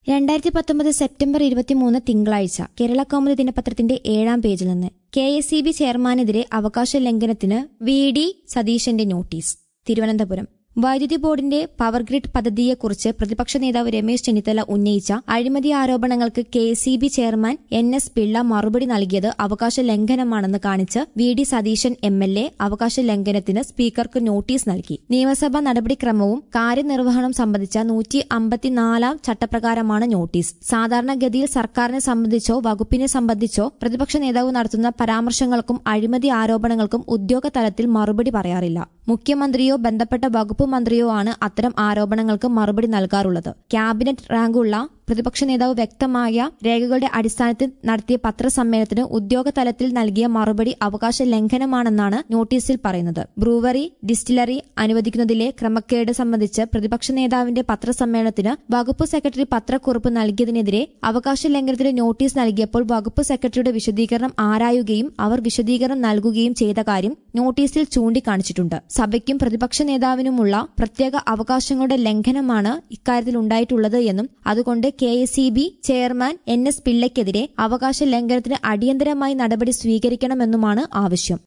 രണ്ടായിരത്തി പത്തൊമ്പത് സെപ്റ്റംബർ ഇരുപത്തിമൂന്ന് തിങ്കളാഴ്ച കേരള കൗമുദി ദിനപത്രത്തിന്റെ ഏഴാം പേജിൽ നിന്ന് കെ എസ് ഇ ബി ചെയർമാനെതിരെ അവകാശ ലംഘനത്തിന് വി ഡി സതീശന്റെ നോട്ടീസ് തിരുവനന്തപുരം വൈദ്യുതി ബോർഡിന്റെ പവർ ഗ്രിഡ് പദ്ധതിയെക്കുറിച്ച് പ്രതിപക്ഷ നേതാവ് രമേശ് ചെന്നിത്തല ഉന്നയിച്ച അഴിമതി ആരോപണങ്ങൾക്ക് K S E B chairman N S Pillai മറുപടി നൽകിയത് അവകാശ ലംഘനമാണെന്ന് കാണിച്ച് V D Satheesan M L A അവകാശ ലംഘനത്തിന് സ്പീക്കർക്ക് നോട്ടീസ് നൽകി നിയമസഭാ നടപടിക്രമവും കാര്യനിർവഹണം സംബന്ധിച്ച നൂറ്റി അമ്പത്തിനാലാം ചട്ടപ്രകാരമാണ് നോട്ടീസ് സാധാരണഗതിയിൽ സർക്കാരിനെ സംബന്ധിച്ചോ വകുപ്പിനെ സംബന്ധിച്ചോ പ്രതിപക്ഷ നേതാവ് നടത്തുന്ന പരാമർശങ്ങൾക്കും അഴിമതി ആരോപണങ്ങൾക്കും ഉദ്യോഗ തലത്തിൽ മറുപടി പറയാറില്ല മുഖ്യമന്ത്രിയോ ബന്ധപ്പെട്ട വകുപ്പ് മന്ത്രിയോ ആണ് അത്തരം ആരോപണങ്ങൾക്ക് മറുപടി നൽകാറുള്ളത് ക്യാബിനറ്റ് റാങ്കുള്ള പ്രതിപക്ഷ നേതാവ് വ്യക്തമായ രേഖകളുടെ അടിസ്ഥാനത്തിൽ നടത്തിയ പത്രസമ്മേളനത്തിന് ഉദ്യോഗ തലത്തിൽ നൽകിയ മറുപടി അവകാശ ലംഘനമാണെന്നാണ് നോട്ടീസിൽ പറയുന്നത് ബ്രൂവറി ഡിസ്റ്റിലറി അനുവദിക്കുന്നതിലെ ക്രമക്കേട് സംബന്ധിച്ച് പ്രതിപക്ഷ നേതാവിന്റെ പത്രസമ്മേളനത്തിന് വകുപ്പ് സെക്രട്ടറി പത്രക്കുറിപ്പ് നൽകിയതിനെതിരെ അവകാശ ലംഘനത്തിന് നോട്ടീസ് നൽകിയപ്പോൾ വകുപ്പ് സെക്രട്ടറിയുടെ വിശദീകരണം ആരായുകയും അവർ വിശദീകരണം നൽകുകയും ചെയ്ത കാര്യം നോട്ടീസിൽ ചൂണ്ടിക്കാണിച്ചിട്ടുണ്ട് സഭയ്ക്കും പ്രതിപക്ഷ നേതാവിനുമുള്ള പ്രത്യേക അവകാശങ്ങളുടെ ലംഘനമാണ് ഇക്കാര്യത്തിൽ ഉണ്ടായിട്ടുള്ളത് എന്നും അതുകൊണ്ട് K S E B chairman N S പിള്ളയ്ക്കെതിരെ അവകാശ ലംഘനത്തിന് അടിയന്തരമായി നടപടി സ്വീകരിക്കണമെന്നുമാണ് ആവശ്യം